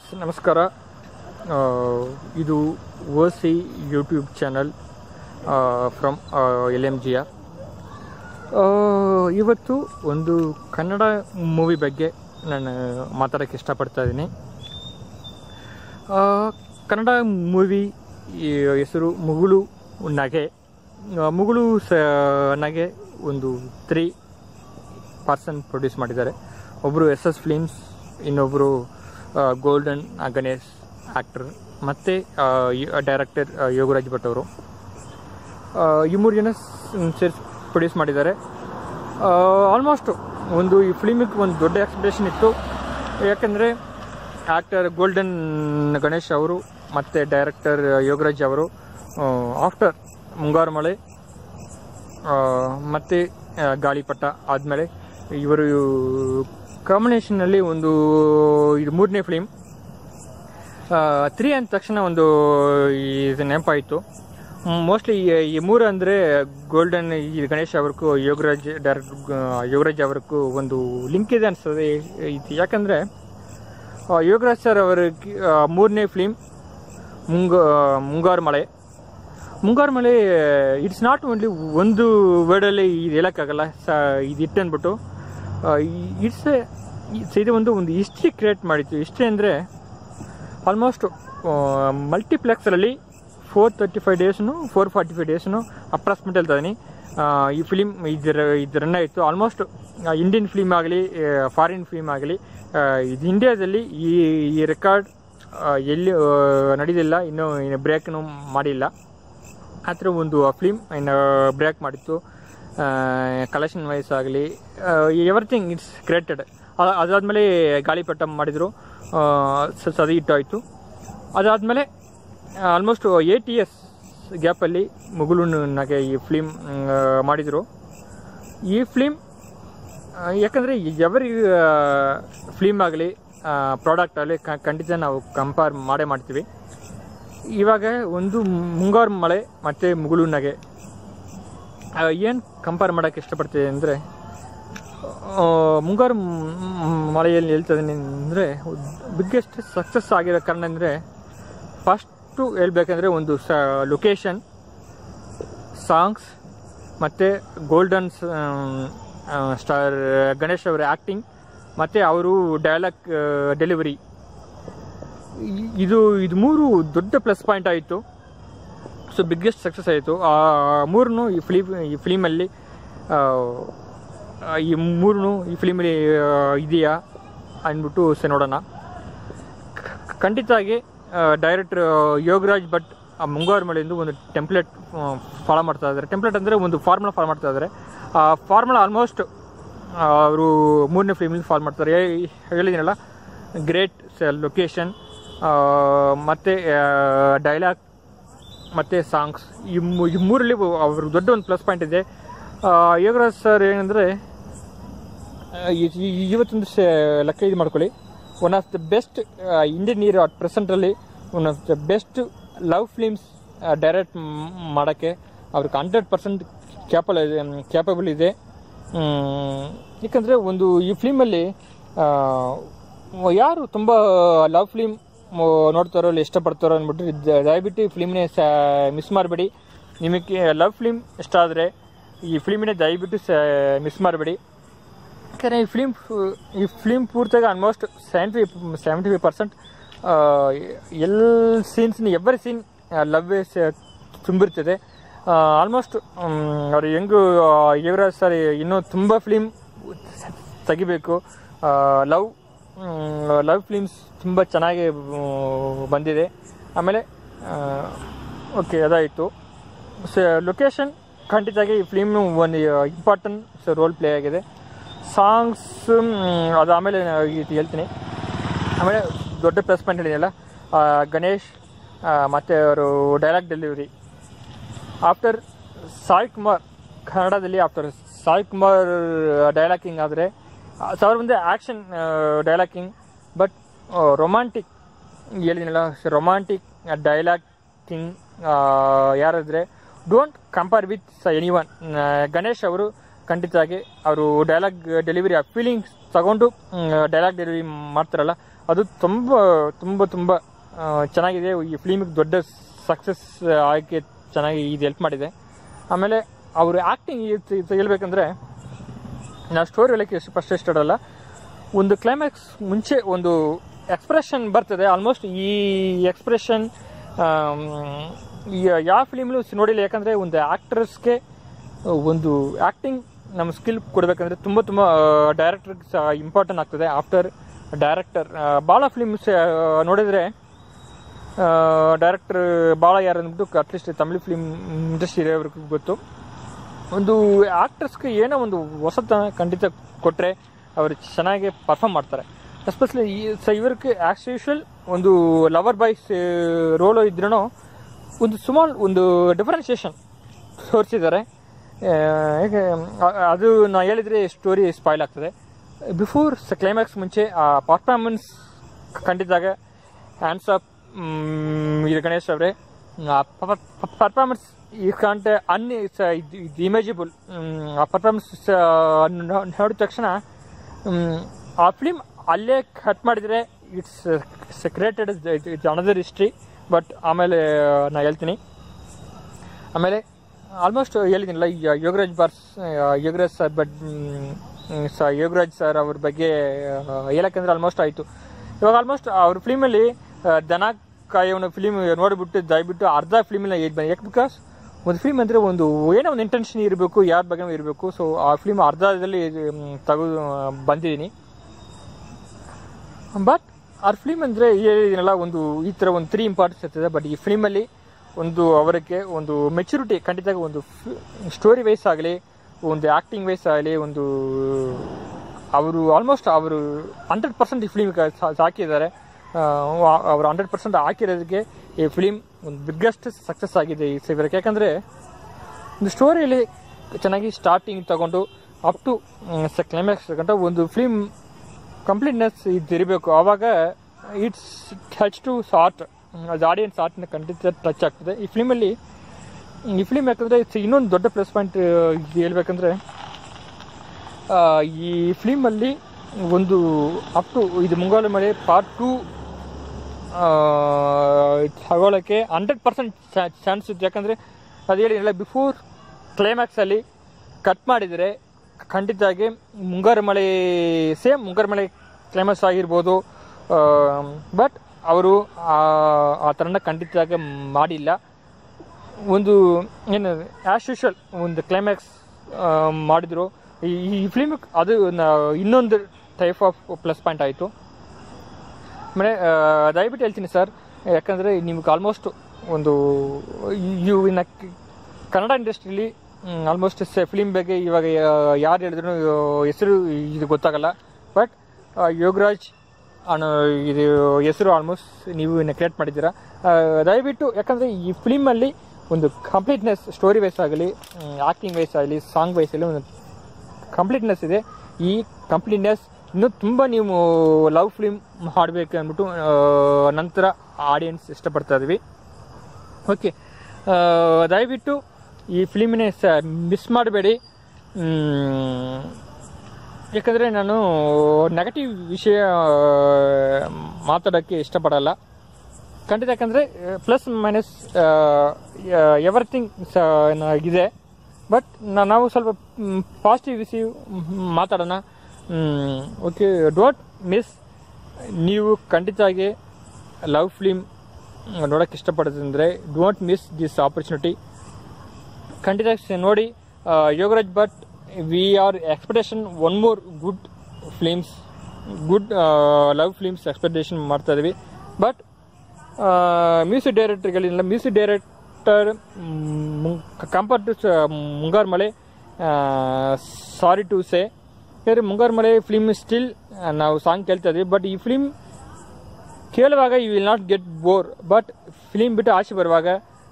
ನಮಸ್ಕಾರ ಆ, ಇದು O C YouTube channel from L M G R ಇವತ್ತು ಒಂದು ಕನ್ನಡ ಮೂವಿ ಬಗ್ಗೆ ನಾನು ಮಾತಾಡೋಕ್ಕೆ ಇಷ್ಟಪಡ್ತಾ ಇದ್ದೀನಿ ಆ, ಕನ್ನಡ ಮೂವಿ ಹೆಸರು ಮುಗುಳು ನಗೆ ಆ, ಮುಗುಳು ಸ ನಗೆ ಒಂದು ತ್ರೀ ಪರ್ಸನ್ ಪ್ರೊಡ್ಯೂಸ್ ಮಾಡಿದ್ದಾರೆ ಒಬ್ಬರು ಎಸ್ ಎಸ್ ಫಿಲಿಮ್ಸ್ ಇನ್ನೊಬ್ಬರು ಗೋಲ್ಡನ್ ಗಣೇಶ್ ಆ್ಯಕ್ಟರ್ ಮತ್ತು ಡೈರೆಕ್ಟರ್ ಯೋಗರಾಜ್ ಭಟ್ ಅವರು ಆ, ಈ ಮೂರು ಜನ ಸೇರಿಸಿ ಪ್ರೊಡ್ಯೂಸ್ ಮಾಡಿದ್ದಾರೆ ಆಲ್ಮೋಸ್ಟ್ ಒಂದು ಈ ಫಿಲ್ಮಿಗೆ ಒಂದು ದೊಡ್ಡ ಎಕ್ಸ್ಪೆಕ್ಟೇಷನ್ ಇತ್ತು ಯಾಕಂದರೆ ಆ್ಯಕ್ಟರ್ ಗೋಲ್ಡನ್ ಗಣೇಶ್ ಅವರು ಮತ್ತು ಡೈರೆಕ್ಟರ್ ಯೋಗರಾಜ್ ಅವರು ಆಫ್ಟರ್ ಮುಂಗಾರು ಮಳೆ ಆ, ಮತ್ತೆ ಆ, ಗಾಳಿಪಟ ಆದಮೇಲೆ ಇವರು ಕಾಂಬಿನೇಷನ್ನಲ್ಲಿ ಒಂದು ಇದು ಮೂರನೇ ಫಿಲಿಮ್ ತ್ರೀ ಅಂದ ತಕ್ಷಣ ಒಂದು ಇದು ನೆನಪಾಯಿತು ಮೋಸ್ಟ್ಲಿ ಈ ಮೂರು ಅಂದರೆ ಗೋಲ್ಡನ್ ಈ ಗಣೇಶ್ ಅವ್ರಿಗೂ ಯೋಗರಾಜ್ ಡೈರೆಕ್ಟ್ ಯೋಗರಾಜ್ ಅವ್ರಿಗೂ ಒಂದು ಲಿಂಕ್ ಇದೆ ಅನಿಸ್ತದೆ ಇದು ಯಾಕಂದರೆ ಯೋಗರಾಜ್ ಸರ್ ಅವರ ಮೂರನೇ ಫಿಲಿಮ್ ಮುಂಗ ಮುಂಗಾರು ಮಳೆ ಮುಂಗಾರು ಮಳೆ ಇಟ್ಸ್ ನಾಟ್ ಓನ್ಲಿ ಒಂದು ವರ್ಡಲ್ಲಿ ಇದು ಹೇಳೋಕ್ಕಾಗಲ್ಲ ಸ ಇದು ಇಟ್ಟು ಅಂದ್ಬಿಟ್ಟು ಇಟ್ಸ್ ಇದು ಒಂದು ಒಂದು ಹಿಸ್ಟ್ರಿ ಕ್ರಿಯೇಟ್ ಮಾಡಿತ್ತು ಹಿಸ್ಟ್ರಿ ಅಂದರೆ ಆಲ್ಮೋಸ್ಟ್ ಮಲ್ಟಿಪ್ಲೆಕ್ಸಲ್ಲಿ ಫೋರ್ ತರ್ಟಿ ಫೈವ್ ಡೇಸ್ನು ಫೋರ್ ಫಾರ್ಟಿ ಫೈವ್ ಡೇಸ್ನು ಅಪ್ರಾಕ್ಸಿಮೇಟ್ ಹೇಳ್ತಾ ಇದೀನಿ ಆ, ಈ ಫಿಲಿಮ್ ಇದರ ಇದು ರನ್ ಆಯಿತು ಆಲ್ಮೋಸ್ಟ್ ಇಂಡಿಯನ್ ಫಿಲ್ಮ್ ಆಗಲಿ ಫಾರಿನ್ ಫಿಲ್ಮ್ ಆಗಲಿ ಇದು ಇಂಡಿಯಾದಲ್ಲಿ ಈ ಈ ರೆಕಾರ್ಡ್ ಎಲ್ಲಿ ಆ, ನಡೆದಿಲ್ಲ ಇನ್ನೂ ಇನ್ನು ಬ್ರೇಕ್ನು ಮಾಡಿಲ್ಲ ಆ ಥರ ಒಂದು ಫಿಲ್ಮ್ ಇನ್ನು ಬ್ರೇಕ್ ಮಾಡಿತ್ತು ಕಲೆಕ್ಷನ್ ವೈಸ್ ಆಗಲಿ ಎವ್ರಿಥಿಂಗ್ ಇಟ್ಸ್ ಕ್ರಿಯೇಟೆಡ್ ಅದಾದಮೇಲೆ ಗಾಳಿಪಟ ಮಾಡಿದರು ಸದಿ ಇಟ್ಟಾಯಿತು ಅದಾದಮೇಲೆ ಆಲ್ಮೋಸ್ಟ್ ಏಟ್ ಇಯರ್ಸ್ ಗ್ಯಾಪಲ್ಲಿ ಮುಗುಳುನಾಗೆ ಈ ಫಿಲ್ಮ್ ಮಾಡಿದರು ಈ ಫಿಲ್ಮ್ ಯಾಕಂದರೆ ಎವರಿ ಫಿಲ್ಮ್ ಆಗಲಿ ಪ್ರಾಡಕ್ಟ್ ಆಗಲಿ ಖಂಡಿತ ನಾವು ಕಂಪೇರ್ ಮಾಡೇ ಮಾಡ್ತೀವಿ ಇವಾಗ ಒಂದು ಮುಂಗಾರು ಮಳೆ ಮತ್ತು ಮುಗುಳು ನಗೆ ಏನು ಕಂಪೇರ್ ಮಾಡೋಕ್ಕೆ ಇಷ್ಟಪಡ್ತೀವಿ ಅಂದರೆ ಮುಂಗಾರು ಮ್- ಮಳೆಯಲ್ಲಿ ಹೇಳ್ತಿದ್ದೀನಿ ಅಂದರೆ ಬಿಗ್ಗೆಸ್ಟ್ ಸಕ್ಸಸ್ ಆಗಿರೋ ಕಾರಣ ಅಂದರೆ ಫಸ್ಟು ಹೇಳ್ಬೇಕಂದ್ರೆ ಒಂದು ಸ ಲೊಕೇಶನ್ ಸಾಂಗ್ಸ್ ಮತ್ತು ಗೋಲ್ಡನ್ ಸ್ಟಾರ್ ಗಣೇಶ್ ಅವರ ಆ್ಯಕ್ಟಿಂಗ್ ಮತ್ತು ಅವರು ಡೈಲಾಗ್ ಡೆಲಿವರಿ ಇದು ಇದು ಮೂರು ದೊಡ್ಡ ಪ್ಲಸ್ ಪಾಯಿಂಟ್ ಆಯಿತು ಸೊ ಬಿಗ್ಗೆಸ್ಟ್ ಸಕ್ಸಸ್ ಆಯಿತು ಆ ಮೂರನ್ನು ಈ ಫಿಲಿಮ್ ಈ ಫಿಲಿಮಲ್ಲಿ ಈ ಮೂರನ್ನು ಈ ಫಿಲಿಮಲ್ಲಿ ಇದೆಯಾ ಅಂದ್ಬಿಟ್ಟು ಸೆ ನೋಡೋಣ ಕ- ಖಂಡಿತವಾಗಿ ಡೈರೆಕ್ಟರ್ ಯೋಗರಾಜ್ ಭಟ್ ಆ ಮುಂಗಾರು ಮಳೆಯಿಂದ ಒಂದು ಟೆಂಪ್ಲೇಟ್ ಫಾಲೋ ಮಾಡ್ತಾ ಇದ್ದಾರೆ ಟೆಂಪ್ಲೇಟ್ ಅಂದರೆ ಒಂದು ಫಾರ್ಮುಲಾ ಫಾಲೋ ಮಾಡ್ತಾ ಇದ್ದಾರೆ ಆ ಫಾರ್ಮುಲಾ ಆಲ್ಮೋಸ್ಟ್ ಅವರು ಮೂರನೇ ಫಿಲ್ಮಲ್ಲಿ ಫಾಲೋ ಮಾಡ್ತಾರೆ ಏ- ಹೇಳಿದ್ದೀನಲ್ಲ ಗ್ರೇಟ್ ಲೊಕೇಶನ್ ಮತ್ತು ಡೈಲಾಗ್ ಮತ್ತು ಸಾಂಗ್ಸ್ ಈ ಮೂ- ಈ ಮೂರಲ್ಲಿ ಅವ್ರ ದೊಡ್ಡ ಒಂದು ಪ್ಲಸ್ ಪಾಯಿಂಟ್ ಇದೆ ಆ, ಯೋಗರಾಜ್ ಸರ್ ಏನಂದರೆ ಇವತ್ತೊಂದು ಸ ಲೆಕ್ಕ ಇದು ಮಾಡ್ಕೊಳ್ಳಿ one of the best Indian year at ಪ್ರೆಸೆಂಟಲ್ಲಿ one of the best love films direct ಮಾಡೋಕ್ಕೆ ಅವ್ರಿಗೆ ಹಂಡ್ರೆಡ್ ಪರ್ಸೆಂಟ್ ಕ್ಯಾಪಲ್ ಇದೆ ಕ್ಯಾಪಬಲ್ ಇದೆ ಮ್, ಯಾಕಂದರೆ ಒಂದು ಈ ಫಿಲ್ಮಲ್ಲಿ ಯಾರು ತುಂಬ ಲವ್ ಫಿಲ್ಮ್ ನೋಡ್ತಾರೋ ಇಲ್ಲ ಇಷ್ಟಪಡ್ತಾರೋ ಅಂದ್ಬಿಟ್ಟು ದ- ದಯವಿಟ್ಟು ಈ ಫಿಲ್ಮ್ನೇ ಸ ಮಿಸ್ ಮಾಡಬೇಡಿ ನಿಮಗೆ ಲವ್ ಫಿಲ್ಮ್ ಇಷ್ಟ ಆದರೆ ಈ ಫಿಲ್ಮಿನೇ ದಯವಿಟ್ಟು ಸ ಮಿಸ್ ಮಾಡಬೇಡಿ ಯಾಕಂದರೆ ಈ ಫಿಲ್ಮ್ ಈ ಫಿಲ್ಮ್ ಪೂರ್ತಿಯಾಗಿ almost seventy seventy five percent ಎಲ್ಲ ಸೀನ್ಸ್ ಎವ್ರಿ ಸೀನ್ ಲವ್ ತುಂಬಿರ್ತದೆ ಆಲ್ಮೋಸ್ಟ್ ಅವ್ರು ಹೆಂಗು ಯುವರಾಜ್ ಸರ್ ಇನ್ನೂ ತುಂಬ ಫಿಲ್ಮ್ ತೆಗಿಬೇಕು ಲವ್ ಲವ್ ಫಿಲ್ಮ್ಸ್ ತುಂಬ ಚೆನ್ನಾಗಿ ಆ, ಬಂದಿದೆ ಆಮೇಲೆ ಓಕೆ ಅದಾಯಿತು ಸ ಲೊಕೇಶನ್ ಖಂಡಿತವಾಗಿ ಈ ಫಿಲ್ಮ್ ಒಂದು ಇಂಪಾರ್ಟೆಂಟ್ ರೋಲ್ ಪ್ಲೇ ಆಗಿದೆ ಸಾಂಗ್ಸ್ ಅದು ಆಮೇಲೆ ಇದು ಹೇಳ್ತೀನಿ ಆಮೇಲೆ ದೊಡ್ಡ ಪ್ಲಸ್ ಪಾಯಿಂಟ್ ಹೇಳಿದೆಯಲ್ಲ ಆ, ಗಣೇಶ್ ಆ, ಮತ್ತೆ ಅವರು dialogue delivery after Sai Kumar ಕನ್ನಡದಲ್ಲಿ ಆಫ್ಟರ್ ಸಾಯಿ ಕುಮಾರ್ ಡೈಲಾಕಿಂಗ್ ಆದರೆ ಸಾವಿರ ಮುಂದೆ ಆ್ಯಕ್ಷನ್ ಡೈಲಾಕಿಂಗ್ ಬಟ್ ರೊಮ್ಯಾಂಟಿಕ್ ಹೇಳಿದ್ನಲ್ಲ ರೊಮ್ಯಾಂಟಿಕ್ ಡೈಲಾಗ್ ಕಿಂಗ್ ಯಾರಾದರೆ don't compare with any one Ganesh ಅವರು ಖಂಡಿತವಾಗಿ ಅವರು ಡೈಲಾಗ್ ಡೆಲಿವರಿ ಆ ಫೀಲಿಂಗ್ಸ್ ತಗೊಂಡು ಡೈಲಾಗ್ ಡೆಲಿವರಿ ಮಾಡ್ತಾರಲ್ಲ ಅದು ತುಂಬ ತುಂಬ ತುಂಬ ಆ, ಚೆನ್ನಾಗಿದೆ ಈ ಫಿಲ್ಮಿಗೆ ದೊಡ್ಡ ಸಕ್ಸಸ್ ಆಗಿ ಚೆನ್ನಾಗಿ ಇದು ಹೆಲ್ಪ್ ಮಾಡಿದೆ ಆಮೇಲೆ ಅವರು ಆ್ಯಕ್ಟಿಂಗ್ ಹೇಳ್ಬೇಕಂದ್ರೆ ನಾವು ಸ್ಟೋರಿ ಹೇಳೋಕ್ಕೆ ಎಷ್ಟು ಫಸ್ಟ್ ಇಷ್ಟಡಲ್ಲ ಒಂದು ಕ್ಲೈಮ್ಯಾಕ್ಸ್ ಮುಂಚೆ ಒಂದು ಎಕ್ಸ್ಪ್ರೆಷನ್ ಬರ್ತದೆ ಆಲ್ಮೋಸ್ಟ್ ಈ ಎಕ್ಸ್ಪ್ರೆಷನ್ ಯಾವ ಫಿಲಿಮ್ಲು ನೋಡಿಲ್ಲ ಯಾಕಂದರೆ ಒಂದು ಆ್ಯಕ್ಟರ್ಸ್ಗೆ ಒಂದು ಆ್ಯಕ್ಟಿಂಗ್ ನಮ್ಮ ಸ್ಕಿಲ್ ಕೊಡಬೇಕಂದ್ರೆ ತುಂಬ ತುಂಬ ಡೈರೆಕ್ಟರ್ಗೆ ಸಹ ಇಂಪಾರ್ಟೆಂಟ್ ಆಗ್ತದೆ ಆಫ್ಟರ್ ಡೈರೆಕ್ಟರ್ ಭಾಳ ಫಿಲಿಮ್ಸ್ ನೋಡಿದರೆ ಡೈರೆಕ್ಟರ್ ಭಾಳ ಯಾರು ಅಂದ್ಬಿಟ್ಟು ಅಟ್ಲೀಸ್ಟ್ ತಮಿಳು ಫಿಲಿಮ್ ಇಂಡಸ್ಟ್ರಿ ಇರೋವ್ರಿಗೆ ಗೊತ್ತು ಒಂದು ಆ್ಯಕ್ಟರ್ಸ್ಗೆ ಏನೋ ಒಂದು ಹೊಸತನ ಖಂಡಿತ ಕೊಟ್ಟರೆ ಅವರು ಚೆನ್ನಾಗಿ ಪರ್ಫಾರ್ಮ್ ಮಾಡ್ತಾರೆ ಎಸ್ಪೆಷಲಿ ಈ ಸ ಇವ್ರಿಗೆ ಆ್ಯಸ್ ಯೂಶುವಲ್ ಒಂದು ಲವರ್ ಬಾಯ್ಸ್ ರೋಲು ಇದ್ರೂ ಒಂದು ಸುಮಾರು ಒಂದು ಡಿಫ್ರೆನ್ಸಿಯೇಷನ್ ತೋರಿಸಿದ್ದಾರೆ ಹೇಗೆ ಅ- ಅದು ನಾ ಹೇಳಿದರೆ ಸ್ಟೋರಿ ಸ್ಪಾಯ್ಲ್ ಆಗ್ತದೆ ಬಿಫೋರ್ ಸ ಕ್ಲೈಮ್ಯಾಕ್ಸ್ ಮುಂಚೆ ಆ ಪರ್ಫಾರ್ಮೆನ್ಸ್ ಖಂಡಿತಾಗ ಹ್ಯಾಂಡ್ಸ್ ಅಪ್ ಇದು ಗಣೇಶ್ ಅವರೇ ಪರ್ಫಾರ್ಮೆನ್ಸ್ ಈ ಕಾಂಟ್ ಅನ್ ಇದು ಇಮೇಜಿಬಲ್ ಆ ಪರ್ಫಾರ್ಮೆನ್ಸ್ ನೋಡಿದ ತಕ್ಷಣ ಮ್, ಆ ಫಿಲ್ಮ್ ಅಲ್ಲೇ ಕಟ್ ಮಾಡಿದರೆ it's created it's another history but ಆಮೇಲೆ ನಾ ಹೇಳ್ತೀನಿ ಆಮೇಲೆ ಆಲ್ಮೋಸ್ಟ್ ಹೇಳಿದ್ದೀನಲ್ಲ ಈ ಯೋಗರಾಜ್ ಬಾರ್ಸ್ ಯೋಗರಾಜ್ ಸರ್ ಬಟ್ ಸ ಯೋಗರಾಜ್ ಸರ್ ಅವ್ರ ಬಗ್ಗೆ ಆ, ಹೇಳಕ್ಕಂದ್ರೆ ಆಲ್ಮೋಸ್ಟ್ ಆಯಿತು ಇವಾಗ ಆಲ್ಮೋಸ್ಟ್ ಅವ್ರ ಫಿಲ್ಮಲ್ಲಿ ದನ ಕಾಯೋನ ಫಿಲಿಮ್ ನೋಡಿಬಿಟ್ಟು ದಯವಿಟ್ಟು ಅರ್ಧ ಫಿಲ್ಮಿನ ಏಜ್ ಬನ್ನಿ ಯಾಕೆ ಬಿಕಾಸ್ ಒಂದು ಫಿಲ್ಮ್ ಅಂದರೆ ಒಂದು ಏನೋ ಒಂದು ಇಂಟೆನ್ಷನ್ ಇರಬೇಕು ಯಾರ ಬಗ್ಗೆ ಇರಬೇಕು ಸೊ ಆ ಫಿಲ್ಮ್ ಅರ್ಧದಲ್ಲಿ ಮ್, ತೆಗೆದು ಬಂದಿದ್ದೀನಿ ಬಟ್ ಆ ಫಿಲ್ಮ್ ಅಂದರೆ ಹೇಳಿದ್ದೀನಲ್ಲ ಒಂದು ಈ ಥರ ಒಂದು ತ್ರೀ ಇಂಪಾರ್ಟೆನ್ಸ್ ಇರ್ತದೆ ಬಟ್ ಈ ಫಿಲ್ಮಲ್ಲಿ ಒಂದು ಅವರಿಗೆ ಒಂದು ಮೆಚುರಿಟಿ ಖಂಡಿತ ಒಂದು ಸ್ಟೋರಿ ವೈಸ್ ಆಗಲಿ ಒಂದು ಆ್ಯಕ್ಟಿಂಗ್ ವೈಸ್ ಆಗಲಿ ಒಂದು ಅವರು ಆಲ್ಮೋಸ್ಟ್ ಅವರು ಹಂಡ್ರೆಡ್ ಪರ್ಸೆಂಟ್ ಈ ಫಿಲ್ಮ್ ಹಾಕಿದ್ದಾರೆ ಆ, ಅವರು ಹಂಡ್ರೆಡ್ ಪರ್ಸೆಂಟ್ ಹಾಕಿರೋದಕ್ಕೆ ಈ ಫಿಲಿಮ್ ಒಂದು ಬಿಗ್ಗೆಸ್ಟ್ ಸಕ್ಸಸ್ ಆಗಿದೆ ಈ ಸೇವರಕ್ಕೆ ಯಾಕಂದರೆ ಒಂದು ಸ್ಟೋರಿಯಲ್ಲಿ ಚೆನ್ನಾಗಿ ಸ್ಟಾರ್ಟಿಂಗ್ ತಗೊಂಡು ಅಪ್ ಟು ಕ್ಲೈಮ್ಯಾಕ್ಸ್ ತಗೊಂಡು ಒಂದು ಫಿಲ್ಮ್ ಕಂಪ್ಲೀಟ್ನೆಸ್ ಇದಿರಬೇಕು ಆವಾಗ ಇಟ್ಸ್ ಟಚ್ ಟು ಸಾರ್ಟ್ ಅದು ಆಡಿಯನ್ಸ್ ಆರ್ಟ್ನ ಖಂಡಿತ ಟಚ್ ಆಗ್ತದೆ ಈ ಫಿಲ್ಮಲ್ಲಿ ಈ ಫಿಲ್ಮ್ ಯಾಕಂದರೆ ಇನ್ನೊಂದು ದೊಡ್ಡ ಪ್ಲಸ್ ಪಾಯಿಂಟ್ ಹೇಳ್ಬೇಕಂದ್ರೆ ಆ, ಈ ಫಿಲ್ಮಲ್ಲಿ ಒಂದು ಅಪ್ ಟು ಇದು ಮುಂಗಾರು ಮಳೆ ಪಾರ್ಟ್ ಟು ತಗೊಳ್ಳೋಕ್ಕೆ ಹಂಡ್ರೆಡ್ ಪರ್ಸೆಂಟ್ ಚಾನ್ಸ್ ಇತ್ತು ಯಾಕಂದರೆ ಅದು ಹೇಳಿಲ್ಲ ಬಿಫೋರ್ ಕ್ಲೈಮ್ಯಾಕ್ಸಲ್ಲಿ ಕಟ್ ಮಾಡಿದರೆ ಖಂಡಿತವಾಗಿ ಮುಂಗಾರು ಮಳೆ ಸೇಮ್ ಮುಂಗಾರು ಮಳೆ ಕ್ಲೈಮ್ಯಾಕ್ಸ್ ಆಗಿರ್ಬೋದು ಬಟ್ ಅವರು ಆ ಥರನ ಖಂಡಿತವಾಗಿ ಮಾಡಿಲ್ಲ ಒಂದು ಏನು ಆ್ಯಸ್ ಯೂಶುವಲ್ ಒಂದು ಕ್ಲೈಮ್ಯಾಕ್ಸ್ ಮಾಡಿದ್ರು ಈ ಈ ಫಿಲ್ಮ್ ಅದು ನ- ಇನ್ನೊಂದು ಟೈಪ್ ಆಫ್ ಪ್ಲಸ್ ಪಾಯಿಂಟ್ ಆಯಿತು ಆಮೇಲೆ ಆ, ದಯವಿಟ್ಟು ಹೇಳ್ತೀನಿ ಸರ್ ಯಾಕಂದರೆ ನಿಮ್ಗೆ ಆಲ್ಮೋಸ್ಟ್ ಒಂದು ಯು ಇನ್ನು ಕನ್ನಡ ಇಂಡಸ್ಟ್ರಿಲಿ ಆಲ್ಮೋಸ್ಟ್ ಫಿಲಿಮ್ ಬಗ್ಗೆ ಇವಾಗ ಯಾರು ಹೇಳಿದ್ರು ಹೆಸರು ಇದು ಗೊತ್ತಾಗಲ್ಲ ಬಟ್ ಯೋಗರಾಜ್ ಅನ್ನೋ ಇದು ಹೆಸರು ಆಲ್ಮೋಸ್ಟ್ ನೀವು ಇನ್ನು ಕ್ರಿಯೇಟ್ ಮಾಡಿದ್ದೀರಾ ಆ, ದಯವಿಟ್ಟು ಯಾಕಂದರೆ ಈ ಫಿಲಿಮಲ್ಲಿ ಒಂದು ಕಂಪ್ಲೀಟ್ನೆಸ್ ಸ್ಟೋರಿ ವೈಸ್ ಆಗಲಿ ಆ್ಯಕ್ಟಿಂಗ್ ವೈಸ್ ಆಗಲಿ ಸಾಂಗ್ ವೈಸ್ ಆಗಲಿ ಒಂದು ಕಂಪ್ಲೀಟ್ನೆಸ್ ಇದೆ ಈ ಕಂಪ್ಲೀಟ್ನೆಸ್ ಇನ್ನೂ ತುಂಬ ನೀವು ಲವ್ ಫಿಲ್ಮ್ ಮಾಡಬೇಕು ಅಂದ್ಬಿಟ್ಟು ಆ, ನಂತರ ಆಡಿಯನ್ಸ್ ಇಷ್ಟಪಡ್ತಾ ಇದ್ವಿ ಓಕೆ ದಯವಿಟ್ಟು ಈ ಫಿಲಿಮಿನ ಸ ಮಿಸ್ ಮಾಡಬೇಡಿ ಯಾಕಂದರೆ ನಾನು ನೆಗೆಟಿವ್ ವಿಷಯ ಮಾತಾಡೋಕ್ಕೆ ಇಷ್ಟಪಡಲ್ಲ ಖಂಡಿತ ಯಾಕಂದರೆ ಪ್ಲಸ್ ಮೈನಸ್ ಎವ್ರಿಥಿಂಗ್ ಇದೆ ಬಟ್ ನಾವು ಸ್ವಲ್ಪ ಪಾಸಿಟಿವ್ ವಿಷಯ ಮಾತಾಡೋಣ ಓಕೆ ಡೋಂಟ್ ಮಿಸ್ ನೀವು ಖಂಡಿತವಾಗಿ ಲವ್ ಫಿಲ್ಮ್ ನೋಡೋಕ್ಕೆ ಇಷ್ಟಪಡೋದಂದರೆ ಡೋಂಟ್ ಮಿಸ್ ದಿಸ್ ಆಪರ್ಚುನಿಟಿ ಖಂಡಿತ ಸ- ನೋಡಿ ಆ, Yogaraj Bhat we are expectation one more good films good love films expectation ಮಾಡ್ತಾ ಇದೀವಿ ಬಟ್ ಮ್ಯೂಸಿಕ್ ಡೈರೆಕ್ಟರ್ಗಳಿಲ್ಲ music director compare to Mungaru Male sorry to say ಯಾಕಂದರೆ ಮುಂಗಾರು ಮಳೆ ಫಿಲ್ಮ್ ಸ್ಟಿಲ್ ನಾವು ಸಾಂಗ್ ಕೇಳ್ತಾ ಇದ್ವಿ ಬಟ್ ಈ ಫಿಲ್ಮ್ ಕೇಳುವಾಗ you will not get bore but film ಬಿಟ್ಟು ಆಚೆ ಬರುವಾಗ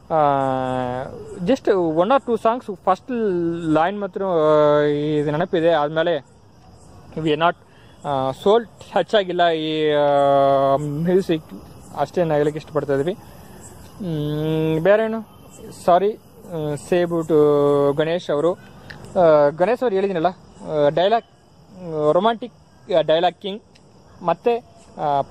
just one or two songs first line ಮಾತ್ರ ಆ, ಇದು ನೆನಪಿದೆ ಆದಮೇಲೆ ವಿ ನಾಟ್ ಸೋಲ್ ಟಚ್ ಆಗಿಲ್ಲ ಈ ಮ್ಯೂಸಿಕ್ ಅಷ್ಟೇ ನಾವು ಹೇಳಕ್ಕೆ ಇಷ್ಟಪಡ್ತಾ ಇದ್ವಿ ಬೇರೇನು ಸಾರಿ ಸೇಬಿಟ್ಟು ಗಣೇಶ್ ಅವರು ಆ, ಗಣೇಶ್ ಅವ್ರು ಹೇಳಿದ್ದೀನಲ್ಲ ಡೈಲಾಗ್ ರೊಮ್ಯಾಂಟಿಕ್ ಡೈಲಾಗ್ ಕಿಂಗ್ ಮತ್ತು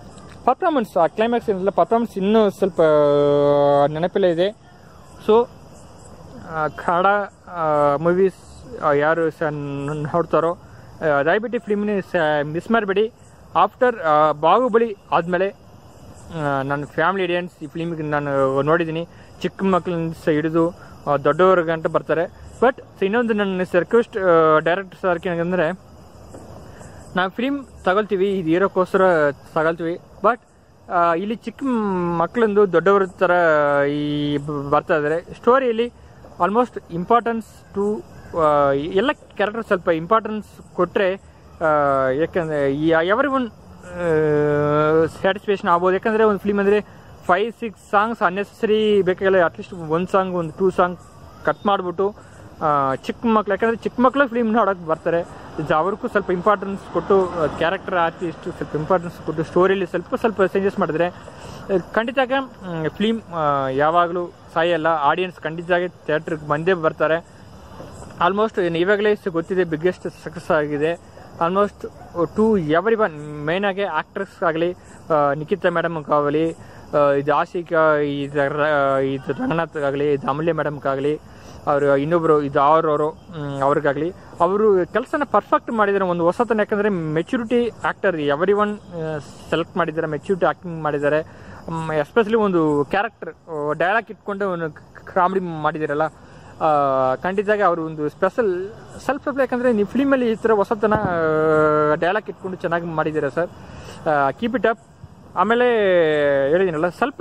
ಪರ್ಫಾರ್ಮೆನ್ಸ್ ಆ ಕ್ಲೈಮ್ಯಾಕ್ಸ್ ಏನಿಲ್ಲ ಪರ್ಫಾರ್ಮೆನ್ಸ್ ಇನ್ನೂ ಸ್ವಲ್ಪ ಆ, ನೆನಪಲ್ಲೇ ಇದೆ ಸೊ ಕನ್ನಡ ಮೂವೀಸ್ ಯಾರು ಸ ನೋಡ್ತಾರೋ ಆ, ದಯವಿಟ್ಟು ಫಿಲ್ಮ್ನ ಮಿಸ್ ಮಾಡಬೇಡಿ ಆಫ್ಟರ್ ಬಾಹುಬಲಿ ಆದಮೇಲೆ ನನ್ನ ಫ್ಯಾಮಿಲಿ ಇಡಿಯನ್ಸ್ ಈ ಫಿಲ್ಮಿಗೆ ನಾನು ನೋಡಿದ್ದೀನಿ ಚಿಕ್ಕ ಮಕ್ಕಳಿಂದ ಸ ಹಿಡಿದು ಆ, ದೊಡ್ಡವ್ರ ಗಂಟ ಬರ್ತಾರೆ ಬಟ್ ಇನ್ನೊಂದು ನನ್ನ ರಿಕ್ವೆಸ್ಟ್ ಡೈರೆಕ್ಟರ್ ಸರ್ಗೆ ಏನಂದರೆ ನಾವು ಫಿಲ್ಮ್ ತಗೊಳ್ತೀವಿ ಇದು ಹೀರೋಕ್ಕೋಸ್ಕರ ತಗೊಳ್ತೀವಿ ಬಟ್ ಇಲ್ಲಿ ಚಿಕ್ಕ ಮಕ್ಕಳಂದು ದೊಡ್ಡವರ ಥರ ಈ ಬ- ಬರ್ತಾ ಇದ್ದಾರೆ ಸ್ಟೋರಿಯಲ್ಲಿ ಆಲ್ಮೋಸ್ಟ್ ಇಂಪಾರ್ಟೆನ್ಸ್ ಟು ಎಲ್ಲ ಕ್ಯಾರೆಕ್ಟರ್ ಸ್ವಲ್ಪ ಇಂಪಾರ್ಟೆನ್ಸ್ ಕೊಟ್ಟರೆ ಯಾಕಂದರೆ ಈ ಎವ್ರಿ ಒನ್ ಸ್ಯಾಟಿಸ್ಫ್ಯಾಕ್ಷನ್ ಆಗ್ಬೋದು ಯಾಕಂದರೆ ಒಂದು ಫಿಲ್ಮ್ ಅಂದರೆ ಫೈವ್ ಸಿಕ್ಸ್ ಸಾಂಗ್ಸ್ ಅನ್ನೆಸರಿ ಬೇಕಾಗಿಲ್ಲ ಅಟ್ಲೀಸ್ಟ್ ಒಂದು ಸಾಂಗ್ ಒಂದು ಟೂ ಸಾಂಗ್ ಕಟ್ ಮಾಡಿಬಿಟ್ಟು ಚಿಕ್ಕ ಮಕ್ಳು ಯಾಕಂದರೆ ಚಿಕ್ಕ ಮಕ್ಕಳು ಫಿಲ್ಮ್ ನೋಡೋಕೆ ಬರ್ತಾರೆ ಇದು ಅವ್ರಿಗೂ ಸ್ವಲ್ಪ ಇಂಪಾರ್ಟೆನ್ಸ್ ಕೊಟ್ಟು ಕ್ಯಾರೆಕ್ಟರ್ ಆರ್ಟಿಸ್ಟ್ ಸ್ವಲ್ಪ ಇಂಪಾರ್ಟೆನ್ಸ್ ಕೊಟ್ಟು ಸ್ಟೋರಿಯಲ್ಲಿ ಸ್ವಲ್ಪ ಸ್ವಲ್ಪ ಚೇಂಜಸ್ ಮಾಡಿದ್ರೆ ಆ, ಖಂಡಿತಾಗ ಫಿಲ್ಮ್ ಯಾವಾಗಲೂ ಸಾಯಲ್ಲ ಆಡಿಯನ್ಸ್ ಖಂಡಿತವಾಗಿ ಥಿಯೇಟ್ರಿಗೆ ಬಂದೇ ಬರ್ತಾರೆ ಆಲ್ಮೋಸ್ಟ್ ಇವಾಗಲೇ ಸ- ಗೊತ್ತಿದೆ ಬಿಗ್ಗೆಸ್ಟ್ ಸಕ್ಸಸ್ ಆಗಿದೆ ಆಲ್ಮೋಸ್ಟ್ ಟು ಎವರಿ ಒನ್ ಮೇಯ್ನಾಗಿ ಆಕ್ಟ್ರೆಸ್ ಆಗಲಿ ನಿಖಿತಾ ಮೇಡಮ್ ಆಗಲಿ ಇದು ಆಶಿಕಾ ಇದು ರ- ಇದು ರಂಗನಾಥ್ ಆಗಲಿ ಇದು ಅಮೂಲ್ಯ ಮೇಡಮ್ಗಾಗಲಿ ಅವರು ಇನ್ನೊಬ್ಬರು ಇದು ಅವ್ರವರು ಅವ್ರಿಗಾಗಲಿ ಅವರು ಕೆಲಸನ ಪರ್ಫೆಕ್ಟ್ ಮಾಡಿದ್ದಾರೆ ಒಂದು ಹೊಸತನ ಯಾಕಂದರೆ maturity actor every one select ಮಾಡಿದ್ದಾರೆ ಮೆಚುರಿಟಿ ಆ್ಯಕ್ಟಿಂಗ್ ಮಾಡಿದ್ದಾರೆ ಎಸ್ಪೆಷಲಿ ಒಂದು ಕ್ಯಾರೆಕ್ಟರ್ ಡೈಲಾಗ್ ಇಟ್ಕೊಂಡು ಒಂದು ಕಾಮಿಡಿ ಮಾಡಿದಿರಲ್ಲ ಆ, ಖಂಡಿತವಾಗಿ ಅವರು ಒಂದು ಸ್ಪೆಷಲ್ ಸೆಲ್ಫ್ ಹೆಲ್ಪ್ ಯಾಕಂದರೆ ನೀವು ಫಿಲ್ಮಲ್ಲಿ ಈ ಥರ ಹೊಸತನ ಡೈಲಾಗ್ ಇಟ್ಕೊಂಡು ಚೆನ್ನಾಗಿ ಮಾಡಿದ್ದೀರಾ ಸರ್ ಕೀಪ್ ಇಟ್ ಅಪ್ ಆಮೇಲೆ ಹೇಳಿದ್ದೀನಲ್ಲ ಸ್ವಲ್ಪ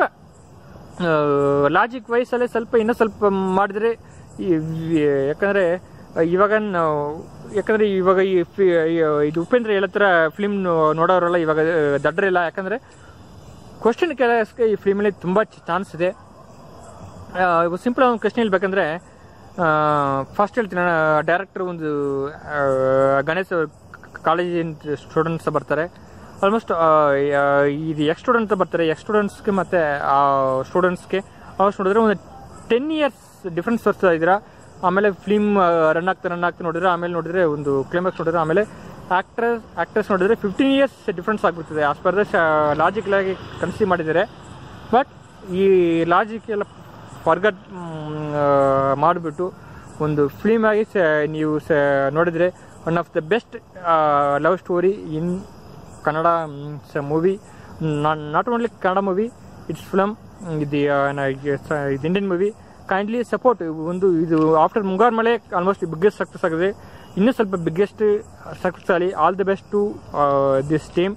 ಲಾಜಿಕ್ ವೈಸಲ್ಲೇ ಸ್ವಲ್ಪ ಇನ್ನೂ ಸ್ವಲ್ಪ ಮಾಡಿದ್ರೆ ಈ ಯಾಕಂದರೆ ಇವಾಗ ನಾವು ಯಾಕಂದರೆ ಇವಾಗ ಈ ಫಿ- ಈ- ಇದು ಉಪೇಂದ್ರ ಹೇಳತ್ರ ಫಿಲ್ಮ್ ನೋಡೋರೆಲ್ಲ ಇವಾಗ ದಡ್ರಿಲ್ಲ ಯಾಕಂದರೆ ಕ್ವಶನ್ ಕೇಳೋಕ್ಕೆ ಈ ಫಿಲ್ಮಲ್ಲಿ ತುಂಬ ಚಾನ್ಸ್ ಇದೆ ಸಿಂಪಲ್ ಒಂದು ಕ್ವಶನ್ ಹೇಳ್ಬೇಕಂದ್ರೆ ಫಸ್ಟ್ ಹೇಳ್ತೀನಿ ಡೈರೆಕ್ಟರ್ ಒಂದು ಆ, ಗಣೇಶ್ ಕಾಲೇಜಿನ ಸ್ಟೂಡೆಂಟ್ಸ್ ಬರ್ತಾರೆ ಆಲ್ಮೋಸ್ಟ್ ಇದು ಎಕ್ಸ್ ಸ್ಟೂಡೆಂಟ್ ಬರ್ತಾರೆ ಎಕ್ಸ್ ಸ್ಟೂಡೆಂಟ್ಸ್ಗೆ ಮತ್ತು ಆ ಸ್ಟೂಡೆಂಟ್ಸ್ಗೆ ಅಷ್ಟು ನೋಡಿದ್ರೆ ಒಂದು ಟೆನ್ ಇಯರ್ಸ್ ಡಿಫ್ರೆನ್ಸ್ ತೋರಿಸ್ತಾ ಇದ್ದೀರಾ ಆಮೇಲೆ ಫಿಲ್ಮ್ ರನ್ ಆಗ್ತಾ ರನ್ ಆಗ್ತಾ ನೋಡಿದ್ರೆ ಆಮೇಲೆ ನೋಡಿದ್ರೆ ಒಂದು ಕ್ಲೈಮ್ಯಾಕ್ಸ್ ನೋಡಿದ್ರೆ ಆಮೇಲೆ ಆಕ್ಟ್ರೆಸ್ ಆಕ್ಟ್ರೆಸ್ ನೋಡಿದ್ರೆ ಫಿಫ್ಟೀನ್ ಇಯರ್ಸ್ ಡಿಫ್ರೆನ್ಸ್ ಆಗ್ಬಿಡ್ತದೆ ಆಸ್ ಪರ್ ದ ಲಾಜಿಕಲ್ ಆಗಿ ಕನ್ಸಿವ್ ಮಾಡಿದ್ದಾರೆ ಬಟ್ ಈ ಲಾಜಿಕ್ ಎಲ್ಲ ಫರ್ಗಟ್ ಮಾಡಿಬಿಟ್ಟು ಒಂದು ಫಿಲ್ಮ್ ಆಗಿ ಸ ನೀವು ಸ ನೋಡಿದರೆ one of the best love story in Kannada movie not only Kannada movie it's film ಇದು ಇದು ಇಂಡಿಯನ್ ಮೂವಿ ಕೈಂಡ್ಲಿ ಸಪೋರ್ಟ್ ಒಂದು ಇದು ಆಫ್ಟರ್ ಮುಂಗಾರು ಮಳೆ ಆಲ್ಮೋಸ್ಟ್ ಬಿಗ್ಗೆಸ್ಟ್ ಸಕ್ಸಸ್ ಆಗಿದೆ ಇನ್ನೂ ಸ್ವಲ್ಪ ಬಿಗ್ಗೆಸ್ಟ್ ಸಕ್ಸಸ್ ಆಗಲಿ all the best to this team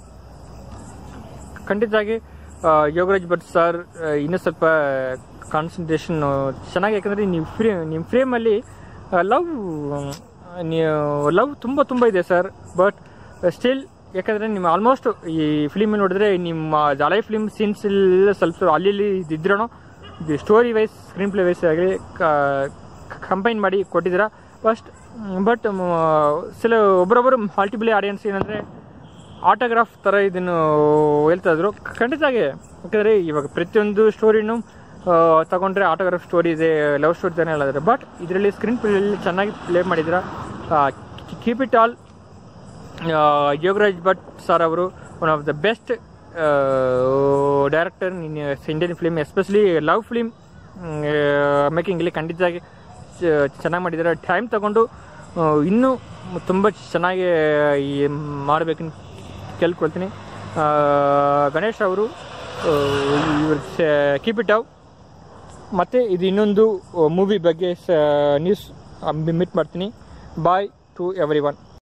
ಖಂಡಿತವಾಗಿ ಆ, ಯೋಗರಾಜ್ ಭಟ್ ಸರ್ ಆ, ಇನ್ನೂ ಸ್ವಲ್ಪ ಕಾನ್ಸಂಟ್ರೇಷನ್ ಚೆನ್ನಾಗಿ ಯಾಕಂದರೆ ನೀವು ಫ್ರೇ ನಿಮ್ಮ ಫ್ರೇಮಲ್ಲಿ ಲವ್ ನೀವು ಲವ್ ತುಂಬ ತುಂಬ ಇದೆ ಸರ್ ಬಟ್ ಸ್ಟಿಲ್ ಯಾಕಂದರೆ ನಿಮ್ಮ ಆಲ್ಮೋಸ್ಟ್ ಈ ಫಿಲಿಮ್ ನೋಡಿದ್ರೆ ನಿಮ್ಮ ಹಳೆ ಫಿಲಿಮ್ ಸೀನ್ಸ್ ಎಲ್ಲ ಸ್ವಲ್ಪ ಅಲ್ಲಿ ಇಲ್ಲಿ ಇದ್ರೂ ಇದು story wise screen play wise ಆಗಲಿ ಕಂಪೈನ್ ಮಾಡಿ ಕೊಟ್ಟಿದ್ದೀರಾ ಫಸ್ಟ್ ಬಟ್ ಸಿಲ ಒಬ್ಬರೊಬ್ಬರು ಮಲ್ಟಿಪ್ಲೇ ಆಡಿಯನ್ಸ್ ಏನಂದರೆ ಆಟೋಗ್ರಾಫ್ ಥರ ಇದನ್ನು ಹೇಳ್ತಾ ಇದ್ರು ಖಂಡಿತಾಗಿ ಯಾಕಂದರೆ ಇವಾಗ ಪ್ರತಿಯೊಂದು ಸ್ಟೋರಿನೂ ತಗೊಂಡ್ರೆ ಆಟೋಗ್ರಾಫ್ ಸ್ಟೋರಿ ಇದೆ ಲವ್ ಸ್ಟೋರಿ ತಾನೇ ಹೇಳಿದ್ರೆ ಬಟ್ ಇದರಲ್ಲಿ ಸ್ಕ್ರೀನ್ ಪ್ಲೇಯಲ್ಲಿ ಚೆನ್ನಾಗಿ ಪ್ಲೇ ಮಾಡಿದ್ರ keep it all Yogaraj Bhat sir ಅವರು one of the best director in Indian film especially love film ಮೇಕಿಂಗಲ್ಲಿ ಖಂಡಿತವಾಗಿ ಚೆನ್ನಾಗಿ ಮಾಡಿದ್ದಾರೆ ಟೈಮ್ ತಗೊಂಡು ಆ, ಇನ್ನೂ ತುಂಬ ಚೆನ್ನಾಗಿ ಈ ಮಾಡಬೇಕಂತ ಕೇಳ್ಕೊಳ್ತೀನಿ ಆ, ಗಣೇಶ್ ಅವರು ಇವರು ಕೀಪ್ ಇಟ್ ಅವ್ ಮತ್ತು ಇದು ಇನ್ನೊಂದು ಮೂವಿ ಬಗ್ಗೆ ಸ ನ್ಯೂಸ್ ಮೀಟ್ ಮಾಡ್ತೀನಿ ಬಾಯ್ ಟು ಎವ್ರಿ ಒನ್